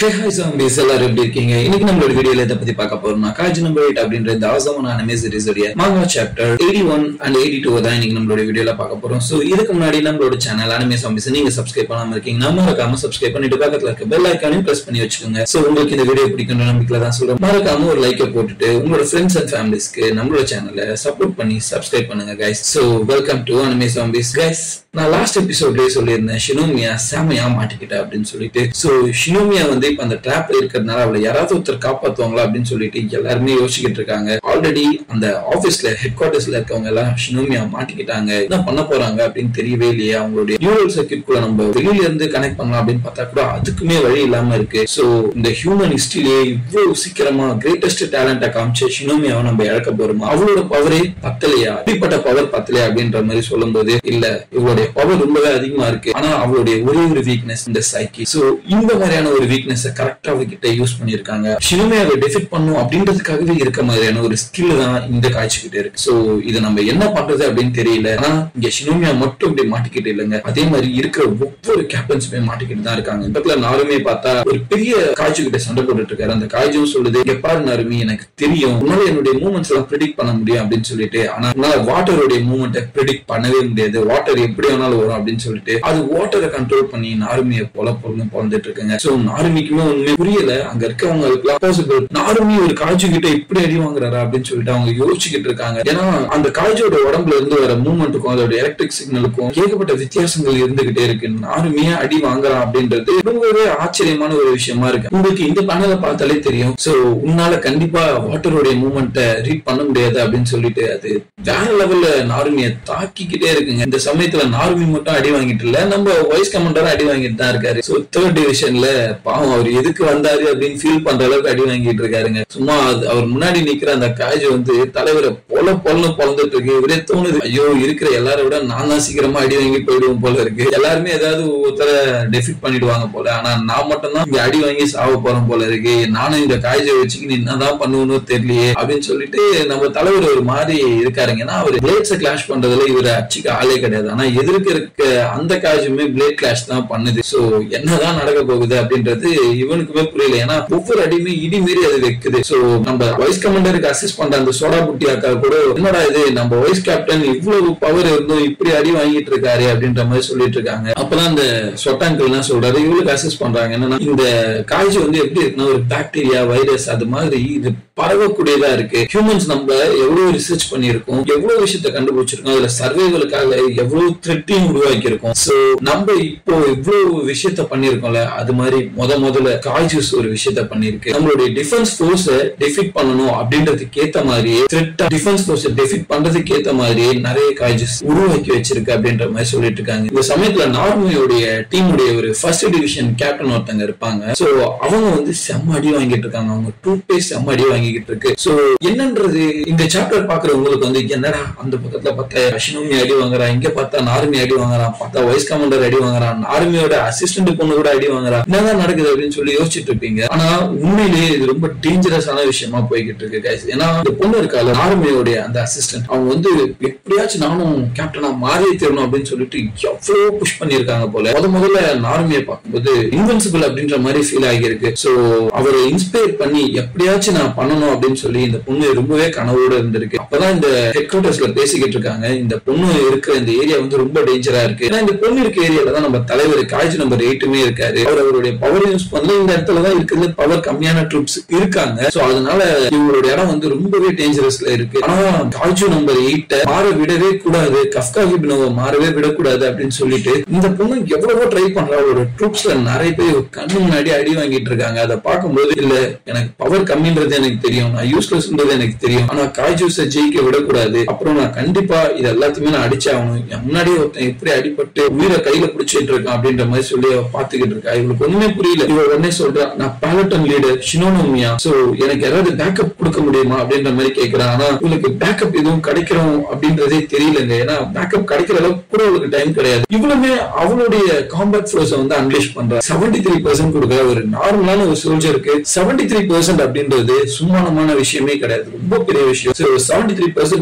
Hey hi zombies எல்லாரும் எப்படி இருக்கீங்க இன்னைக்கு நம்மளோட வீடியோல இதை பத்தி பார்க்க போறோம்னா காஜ் நம்பர் எயிட் அப்படின்ற இந்த அவசரமான அனிமே சீரிஸ் உடைய manga chapter eighty one and eighty two தான் இன்னைக்கு நம்மளோட வீடியோல பார்க்க போறோம் சோ இதுக்கு முன்னாடி நம்மளோட சேனல் அனிமே சாம்பிஸ் நீங்க சப்ஸ்கிரைப் பண்ணாம இருக்கீங்கன்னா மறக்காம சப்ஸ்கிரைப் பண்ணிட்டு பக்கத்துல இருக்க பெல் ஐக்கானையும் பிரஸ் பண்ணி வச்சுக்கோங்க சோ உங்களுக்கு இந்த வீடியோ பிடிக்குன்ற நம்பிக்கையில தான் சொல்றேன் மறக்காம ஒரு லைக்கை போட்டுட்டு உங்களோட ஃப்ரெண்ட்ஸ் அண்ட் ஃபேமிலிஸ்க்கு நம்மளோட சேனலை சப்போர்ட் பண்ணி சப்ஸ்கிரைப் பண்ணுங்க guys so welcome to anime சாம்பிஸ் கைஸ் நான் லாஸ்ட் எபிசோட்லயே சொல்லியிருந்தேன் ஷினோமியா செமையா மாட்டிக்கிட்டா அப்படின்னு சொல்லிட்டு சோ ஷினோமியா வந்து இப்ப அந்த ட்ராப்ல இருக்கிறதுனால அவளை யாராவது ஒருத்தர் காப்பாத்துவாங்களா அப்படின்னு சொல்லிட்டு எல்லாருமே யோசிச்சுக்கிட்டு இருக்காங்க ஆல்ரெடி அந்த ஆபீஸ்ல ஹெட் குவார்டர்ஸ்ல இருக்கவங்க எல்லாம் ஷினோமியா மாட்டிக்கிட்டாங்க என்ன பண்ண போறாங்க அப்படின்னு தெரியவே இல்லையா அவங்களுடைய நியூரல் சர்க்கியூட் குள்ள நம்ம வெளியில இருந்து கனெக்ட் பண்ணலாம் அப்படின்னு பார்த்தா கூட அதுக்குமே வழி இல்லாம இருக்கு சோ இந்த ஹியூமன் ஹிஸ்டரியிலேயே இவ்வளவு சீக்கிரமா கிரேட்டஸ்ட் டேலண்ட காமிச்ச ஷினோமியாவை நம்ம இழக்க போறோமா அவளோட பவரே பத்தலையா அப்படிப்பட்ட பவர் பத்தலையா அப்படின்ற மாதிரி சொல்லும்போது இல்ல இவளுடைய பவர் ரொம்பவே அதிகமா இருக்கு ஆனா அவளுடைய ஒரே ஒரு வீக்னஸ் இந்த சைக்கி சோ இந்த மாதிரியான ஒரு வீக்னஸ் கரெக்டா அவகிட்ட யூஸ் பண்ணிருக்காங்க ஷினுமையாவை டெஃபிட் பண்ணும் அப்படின்றதுக்காகவே இருக்க மாதிரியான ஒரு ஸ்கில் தான் இந்த காய்ச்சிக்கிட்டே இருக்கு சோ இது நம்ம என்ன பண்றது அப்படின்னு தெரியல ஆனா இங்க ஷினுமியா மட்டும் இப்படி மாட்டிக்கிட்டு இல்லைங்க அதே மாதிரி இருக்கிற ஒவ்வொரு கேப்டன்ஸுமே மாட்டிக்கிட்டு தான் இருக்காங்க இந்த இடத்துல நாருமே பார்த்தா ஒரு பெரிய காய்ச்சி கிட்ட சண்டை போட்டுட்டு இருக்காரு அந்த காய்ச்சும் சொல்லுது இங்க பாரு நாருமி எனக்கு தெரியும் உன்னால என்னுடைய மூமெண்ட்ஸ் எல்லாம் ப்ரிடிக்ட் பண்ண முடியும் அப்படின்னு சொல்லிட்டு ஆனா உன்னால வாட்டருடைய மூமெண்ட்டை ப்ரிடிக்ட் பண்ணவே முடியாது வாட்டர் எப்படி வேணாலும் வரும் அப்படின்னு சொல்லிட்டு அது வாட்டரை கண்ட்ரோல் பண்ணி நாருமியை போல பொருள் பிறந்துட்டு இருக்குங்க சோ நாருமிக்குமே ஒண்ணுமே புரியல அங்க இருக்கவங்களுக்கு பாசிபிள் நாருமி ஒரு காஜு கிட்ட இப்படி அடி வாங்குறாரா அப்படின்னு சொல்லிட்டு அவங்க யோசிச்சுக்கிட்டு இருக்காங்க ஏன்னா அந்த காஜோட உடம்புல இருந்து வர மூவ்மெண்ட்டுக்கும் அதோட எலக்ட்ரிக் சிக்னலுக்கும் ஏகப்பட்ட வித்தியாசங்கள் இருந்துகிட்டே இருக்கு நாருமியா அடி வாங்குறான் அப்படின்றது ரொம்பவே ஆச்சரியமான ஒரு விஷயமா இருக்கு உங்களுக்கு இந்த பேனலை பார்த்தாலே தெரியும் சோ உன்னால கண்டிப்பா வாட்டருடைய மூவ்மெண்ட்டை ரீட் பண்ண முடியாது அப்படின்னு சொல்லிட்டு அது வேற லெவல்ல நாருமியை தாக்கிக்கிட்டே இருக்குங்க இந்த சமயத்துல நாருமி மட்டும் அடி வாங்கிட்டு இல்ல நம்ம வைஸ் கமாண்டரும் அடி வாங்கிட்டு தான் இருக்காரு சோ தேர்ட் டிவிஷன்ல பாவம் அவர் எதுக்கு வந்தாரு அப்படின்னு ஃபீல் பண்ற அளவுக்கு அடி வாங்கிட்டு இருக்காருங்க சும்மா அது- அவர் முன்னாடி நிக்கிற அந்த காஜ் வந்து தலைவரை பொல பொலன்னு பொழந்துட்டு இருக்கு இவரே தோணுது ஐயோ இருக்கிற எல்லாரை விட நான் தான் சீக்கிரமா அடி வாங்கி போயிடுவோம் போல இருக்கு எல்லாருமே ஏதாவது ஒருத்தர டெஃபிட் பண்ணிடுவாங்க போல ஆனா நான் மட்டும் தான் இங்க அடி வாங்கி சாவ போறேன் போல இருக்கு நானும் இந்த காய்ச்சல் வச்சுக்கின்னு என்னதான் பண்ணுவனோ தெரியலையே அப்படின்னு சொல்லிட்டு நம்ம தலைவர் ஒரு மாதிரி இருக்காருங்க ஏன்னா அவர் பிளேட்ஸை கிளாஷ் பண்றதுல இவர் அச்சுக்கு ஆளே கிடையாது ஆனா எதிர்க்க இருக்க அந்த காஜுமே பிளேட் கிளாஷ் தான் பண்ணுது சோ என்னதான் நடக்க போகுது அப்படின்றது இவனுக்குமே புரியல ஏன்னா ஒவ்வொரு அடியுமே இடி மீறி அது வைக்குது சோ நம்ம வைஸ் கமாண்டருக்கு அசிஸ்ட் பண்ற அந்த சோடா புட்டி அக்கா கூட என்னடா இது நம்ம வைஸ் கேப்டன் இவ்வளவு பவர் இருந்தும் இப்படி அடி வாங்கிட்டு இருக்காரு அப்படின்ற மாதிரி சொல்லிட்டு இருக்காங்க அப்பதான் அந்த சொட்டாங்கள் என்ன சொல்றாரு இவளுக்கு அசிஸ்ட் பண்றாங்க என்னன்னா இந்த காய்ச்சி வந்து எப்படி இருக்குன்னா ஒரு பாக்டீரியா வைரஸ் அது மாதிரி இது பரவக்கூடியதா இருக்கு ஹியூமன்ஸ் நம்ம எவ்வளவு ரிசர்ச் பண்ணியிருக்கோம் எவ்வளவு விஷயத்த கண்டுபிடிச்சிருக்கோம் அதுல சர்வைவலுக்காக எவ்வளவு த்ரெட்டையும் உருவாக்கி இருக்கோம் சோ நம்ம இப்போ இவ்வளவு விஷயத்த பண்ணிருக்கோம்ல அது மாதிரி முத முதல்ல காய்ஜூஸ் ஒரு விஷயத்த பண்ணிருக்கு நம்மளுடைய டிஃபென்ஸ் ஃபோர்ஸ டெஃபிட் பண்ணணும் அப்படின்றதுக்கு ஏத்த மாதிரியே த்ரெட் டிஃபென்ஸ் ஃபோர்ஸ் டெஃபிட் பண்றதுக்கு ஏத்த மாதிரியே நிறைய காய்ஜஸ் உருவாக்கி வச்சிருக்கு அப்படின்ற மாதிரி சொல்லிட்டு இருக்காங்க இந்த சமயத்துல நார்மியோடைய டீமுடைய ஒரு ஃபர்ஸ்ட் டிவிஷன் கேப்டன் ஒருத்தங்க இருப்பாங்க சோ அவங்க வந்து செம்ம அடி வாங்கிட்டு இருக்காங்க அவங்க டூ பேஸ் செம்ம அடி வாங்கிட்டு இருக்கு சோ என்னன்றது இந்த சாப்டர் பாக்குறவங்களுக்கு வந்து என்னடா அந்த பக்கத்துல பார்த்தா அஷ்னோமி அடி வாங்குறா இங்க பார்த்தா நார்மி அடி வாங்குறான் பார்த்தா வைஸ் கமாண்டர் அடி வாங்குறான் நார்மியோட அசிஸ்டன்ட் பொண்ணு கூட அடி வாங்குறா என்னதான் நடக்குது அப்படின்னு சொல்லி யோசிச்சுட்டு இருப்பீங்க ஆனா உண்மையிலேயே இது ரொம்ப டேஞ்சரஸான விஷயமா போய்கிட்டு இருக்கு guys. ஏன்னா இந்த பொண்ணு இருக்கால நார்மியோடைய அந்த அசிஸ்டன்ட் அவங்க வந்து எப்படியாச்சும் நானும் கேப்டனா மாறியே தரணும் அப்படின்னு சொல்லிட்டு எவ்வளவு புஷ் பண்ணிருக்காங்க போல முத முதல்ல நார்மியை பார்க்கும்போது இன்வென்சிபிள் அப்படின்ற மாதிரி ஃபீல் ஆகியிருக்கு சோ அவரை இன்ஸ்பயர் பண்ணி எப்படியாச்சும் நான் பண்ணணும் அப்படின்னு சொல்லி இந்த பொண்ணு ரொம்பவே கனவோட இருந்திருக்கு அப்பதான் இந்த ஹெட் குவார்டர்ஸ்ல பேசிக்கிட்டு இருக்காங்க இந்த பொண்ணு இருக்கிற இந்த ஏரியா வந்து ரொம்ப டேஞ்சரா இருக்கு ஏன்னா இந்த பொண்ணு இருக்க ஏரியால தான் நம்ம தலைவர் காய்ச்சி நம்பர் எயிட்டுமே இருக்காரு அவர் அவருடைய பவர் யூஸ் பண்ணல இந்த இடத்துல தான் இருக்கிறது பவர் கம்மியான ட்ரூப்ஸ் இருக்காங்க சோ அதனால இவங்களோட இடம் வந்து ரொம்பவே டேஞ்சரஸ்ல இருக்கு ஆனா காய்ச்சி நம்பர் எயிட்ட மாற விடவே கூடாது கஃப்கா ஹிப்னோவை மாறவே விடக்கூடாது அப்படின்னு சொல்லிட்டு இந்த பொண்ணு எவ்வளவோ ட்ரை பண்றா அவரோட ட்ரூப்ஸ்ல நிறைய பேர் கண்ணு முன்னாடி அடி வாங்கிட்டு இருக்காங்க அதை பார்க்கும்போது இல்ல எனக்கு பவர் கம்மின்றது எனக்கு தெரியும் நான் யூஸ்லெஸ்ன்றது எனக்கு தெரியும் ஆனா காய்ச்சூஸை ஜெயிக்க விடக்கூடாது அப்புறம் நான் கண்டிப்பா இது எல்லாத்தையுமே நான் அடிச்சாகணும் என் முன்னாடியே ஒருத்தன் எப்படி அடிபட்டு உயிரை கையில பிடிச்சிட்டு இருக்கான் அப்படின்ற மாதிரி சொல்லி அவ பாத்துக்கிட்டு இருக்கா இவளுக்கு ஒண்ணுமே புரியல இவ உடனே சொல்றா நான் பேலட்டன் லீடர் ஷினோனோமியா சோ எனக்கு யாராவது பேக்கப் கொடுக்க முடியுமா அப்படின்ற மாதிரி கேக்குறா ஆனா இவளுக்கு பேக்கப் எதுவும் கிடைக்கிறோம் அப்படின்றதே தெரியலங்க ஏன்னா பேக்கப் கிடைக்கிற அளவுக்கு கூட அவளுக்கு டைம் கிடையாது இவ்வளவுமே அவளுடைய காம்பேக்ட் ஃபோர்ஸை வந்து அன்லேஷ் பண்றா செவன்டி த்ரீ பர்சன்ட் கொடுக்குற ஒரு நார்மலான ஒரு சோல்ஜருக்கு செவன்டி த்ரீ பர்சன்ட் அப்படின்றது சும்மானமான விஷயமே கிடையாது ரொம்ப பெரிய விஷயம் செவன்டி த்ரீ பர்சன்ட்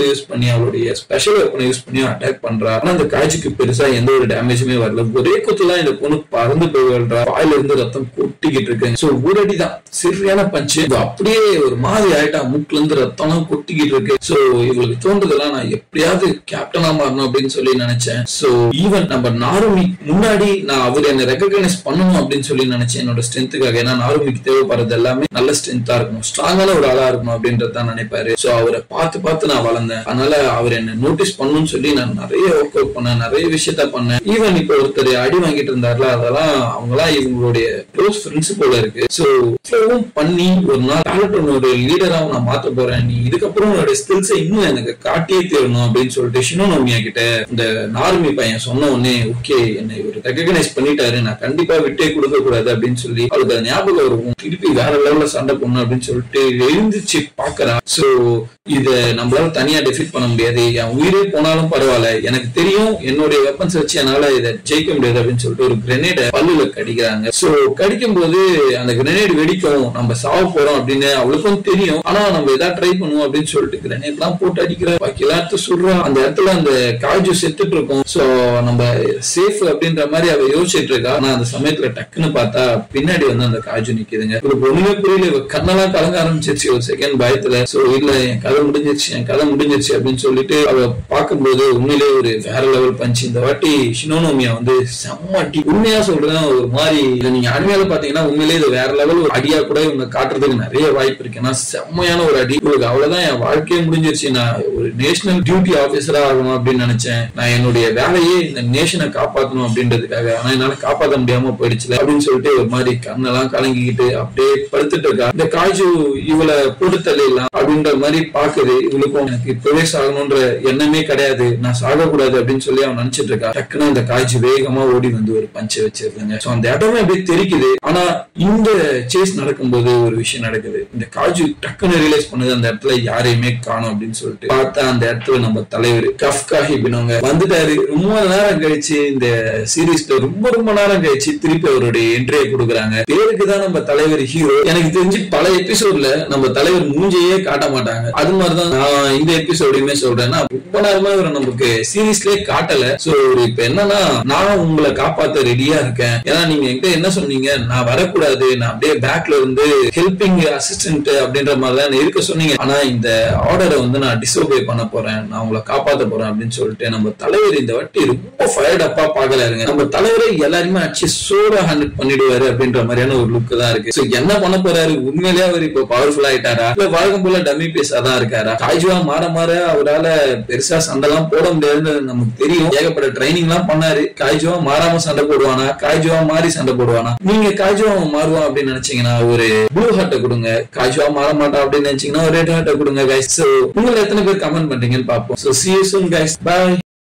யூஸ் பண்ணி அவளுடைய ஸ்பெஷல் வெப்பனை யூஸ் பண்ணி அட்டாக் பண்றா ஆனா அந்த காய்ச்சிக்கு பெருசா எந்த ஒரு டேமேஜுமே வரல ஒரே குத்துல இந்த பொண்ணு பறந்து போய் விழுறா வாயில இருந்து ரத்தம் கொட்டிக்கிட்டு இருக்கு சோ ஒரு அடிதான் சரியான பஞ்சு அப்படியே ஒரு மாதிரி ஆயிட்டா மூக்குல இருந்து ரத்தம்லாம் கொட்டிக்கிட்டு இருக்கு சோ இவளுக்கு தோன்றதெல்லாம் நான் எப்படியாவது கேப்டனா மாறணும் அப்படின்னு சொல்லி நினைச்சேன் சோ ஈவன் நம்ம நாருமி முன்னாடி நான் அவர் என்ன ரெகக்னைஸ் பண்ணணும் அப்படின்னு சொல்லி நினைச்சேன் என்னோட ஸ்ட்ரென்த்துக்காக ஏன்னா நாருமிக்கு தேவைப்படுறது எல்லாமே நல்ல ஸ்ட்ரென்த்தா இருக்கணும் ஸ்ட்ராங்கான ஒரு ஆளா இருக்கணும் அப்படின்றது தான் நினைப்பாரு சோ அவரை பார்த்து பார்த்து நான் வளர்ந்தேன் அதனால அவர் என்ன நோட்டீஸ் பண்ணணும்னு சொல்லி நான் நிறைய ஒர்க் அவுட் பண்ணேன் நிறைய விஷயத்த பண்ணேன் ஈவன் இப்போ ஒருத்தர் அடி வாங்கிட்டு இருந்தார்ல அதெல்லாம் அவங்களாம் இவங்களுடைய க்ளோஸ் ஃப்ரெண்ட்ஸ் போல இருக்கு சோ இவ்வளவும் பண்ணி ஒரு நாள் டேலண்ட் ஒரு லீடராகவும் நான் மாத்த போறேன் நீ இதுக்கப்புறம் உன்னோட ஸ்கில்ஸை இன்னும் எனக்கு காட்டியே தீரணும் அப்படின்னு சொல்லிட்டு ஷினோனோமியா கிட்ட இந்த நார்மி பையன் சொன்ன உடனே ஓகே என்னை இவர் ரெகனைஸ் பண்ணிட்டாரு நான் கண்டிப்பா விட்டே கொடுக்க கூடாது அப்படின்னு சொல்லி அவருக்கு அது ஞாபகம் இருக்கும் திருப்பி வேற லெவல்ல சண்டை பண்ணணும் அப்படின்னு சொல்லிட்டு எழுந்துச்சு பாக்குறா சோ இத நம்மளால தனியா டெஃபிட் பண்ண முடியாது என் உயிரே போனாலும் பரவாயில்ல எனக்கு தெரியும் என்னுடைய வெப்பன்ஸ் வச்சு என்னால இதை ஜெயிக்க முடியாது அப்படின்னு சொல்லிட்டு ஒரு கிரெனேட பல்லுல கடிக்கிறாங்க சோ கடிக்கும் போது அந்த கிரெனேட் வெடிக்கும் நம்ம சாவ போறோம் அப்படின்னு அவளுக்கும் தெரியும் ஆனா நம்ம ஏதாவது ட்ரை பண்ணுவோம் அப்படின்னு சொல்லிட்டு கிரெனேட் எல்லாம் போட்டு அடிக்கிற பாக்கி எல்லாத்தையும் சொல்றோம் அந்த இடத்துல அந்த காஜு செத்துட்டு இருக்கும் சோ நம்ம சேஃப் அப்படின்ற மாதிரி அவ யோசிச்சுட்டு இருக்கா ஆனா அந்த சமயத்துல டக்குன்னு பார்த்தா பின்னாடி வந்து அந்த காஜு நிக்குதுங்க இவளுக்கு ஒண்ணுமே புரியல இவ கண்ணெல்லாம் கலங்க ஆரம்பிச்சிருச்சு ஒரு செகண்ட் பயத்துல சோ இல்ல என் கதை முடிஞ்சிருச்சு என் கதை முடிஞ்சிருச்சு அப்படின்னு சொல்லிட்டு அவ பார்க்கும்போது உண்மையிலே ஒரு வேற லெவல் பஞ்ச் இந்த வாட்டி ஷினோனோமியா வந்து செம்ம அடி உண்மையா சொல்றேன் ஒரு மாதிரி இதை நீங்க அனிமையில பாத்தீங்கன்னா உண்மையிலே இது வேற லெவல் ஒரு அடியா கூட இவங்க காட்டுறதுக்கு நிறைய வாய்ப்பு இருக்கு ஏன்னா செம்மையான ஒரு அடி இவங்களுக்கு அவ்வளவுதான் என் வாழ்க்கையே முடிஞ்சிருச்சு நான் ஒரு நேஷனல் டியூட்டி ஆபீசரா ஆகணும் அப்படின்னு நினைச்சேன் நான் என்னுடைய வேலையே இந்த நேஷனை காப்பாத்தணும் அப்படின்றதுக்காக ஆனா என்னால காப்பாத்த முடியாம போயிடுச்சுல அப்படின்னு சொல்லிட்டு ஒரு மாதிரி கண்ணெல்லாம் கலங்கிக்கிட்டு அப்படியே படுத்துட்டு இருக்கா இந்த காஜு இவளை போட்டு தள்ளிடலாம் அப்படின்ற மாதிரி பாக்குது இவளுக்கும் எனக்கு இப்பவே சாகணும்ன்ற எண்ணமே கிடையாது நான் சாகக்கூடாது அப்படின்னு சொல்லி அவன் நினைச்சிட்டு இருக்கா டக்குன்னு அந்த காய்ச்சி வேகமா ஓடி வந்து ஒரு பஞ்சை வச்சிருந்தாங்க சோ அந்த இடமே அப்படியே தெரிக்குது ஆனா இந்த சேஸ் நடக்கும்போது ஒரு விஷயம் நடக்குது இந்த காஜு டக்குன்னு ரியலைஸ் பண்ணுது அந்த இடத்துல யாரையுமே காணும் அப்படின்னு சொல்லிட்டு பார்த்தா அந்த இடத்துல நம்ம தலைவர் கஃப்கா ஹிபினவங்க வந்துட்டாரு ரொம்ப நேரம் கழிச்சு இந்த சீரீஸ்ல ரொம்ப ரொம்ப நேரம் கழிச்சு திருப்பி அவருடைய என்ட்ரியை கொடுக்குறாங்க பேருக்கு தான் நம்ம தலைவர் ஹீரோ எனக்கு தெரிஞ்சு பல எபிசோட்ல நம்ம தலைவர் மூஞ்சையே காட்ட மாட்டாங்க அது மாதிரிதான் நான் இந்த எபிசோடையுமே சொல்றேன்னா ரொம்ப நேரமா இவரை நமக்கு சீரீஸ்லயே காட்டல சோ இப்ப என்னன்னா நான் உங்களை காப்பாத்த ரெடியா இருக்கேன் ஏன்னா நீங்க என்கிட்ட என்ன சொன்னீங்க நான் வரக்கூடாது நான் அப்படியே பேக்ல இருந்து ஹெல்பிங் அசிஸ்டன்ட் அப்படின்ற மாதிரி தான் இருக்க சொன்னீங்க ஆனா இந்த ஆர்டரை வந்து நான் டிசோபே பண்ண போறேன் நான் உங்களை காப்பாத்த போறேன் அப்படின்னு சொல்லிட்டு நம்ம தலைவர் இந்த வாட்டி ரொம்ப ஃபயர்ட் அப்பா பாக்கலாருங்க நம்ம தலைவரை எல்லாருமே அடிச்சு சோட ஹேண்டில் பண்ணிடுவாரு அப்படின்ற மாதிரியான ஒரு லுக் தான் இருக்கு சோ என்ன பண்ண போறாரு உண்மையிலேயே அவர் இப்போ பவர்ஃபுல் ஆயிட்டாரா இல்ல வழக்கம் போல டம்மி பேஸா தான் இருக்காரா காய்ஜுவா மாற மாற அவரால பெருசா சண்டை எல்லாம் போட முடியாதுன்னு நமக்கு தெரியும் ஏகப்பட்ட ட்ரைனிங் எல்லாம் பண்ணாரு காய்ஜுவா மாறாம சண்டை போடுவானா காய்ஜுவா மாறி சண்டை போடுவானா நீங்க காய்ஜுவா மாறுவான் அப்படின்னு நினைச்சீங்கன்னா ஒரு ப்ளூ ஹார்ட்டை கொடுங்க காய்ஜுவா மாற மாட்டான் அப்படின்னு நினைச்சீங்கன்னா ஒரு ரெட் ஹார்ட்டை கொடுங்க கைஸ் சோ உங்களை எத்தனை பேர் கமெண்ட் பண்றீங்கன்னு பார்ப்போம் so see you soon guys by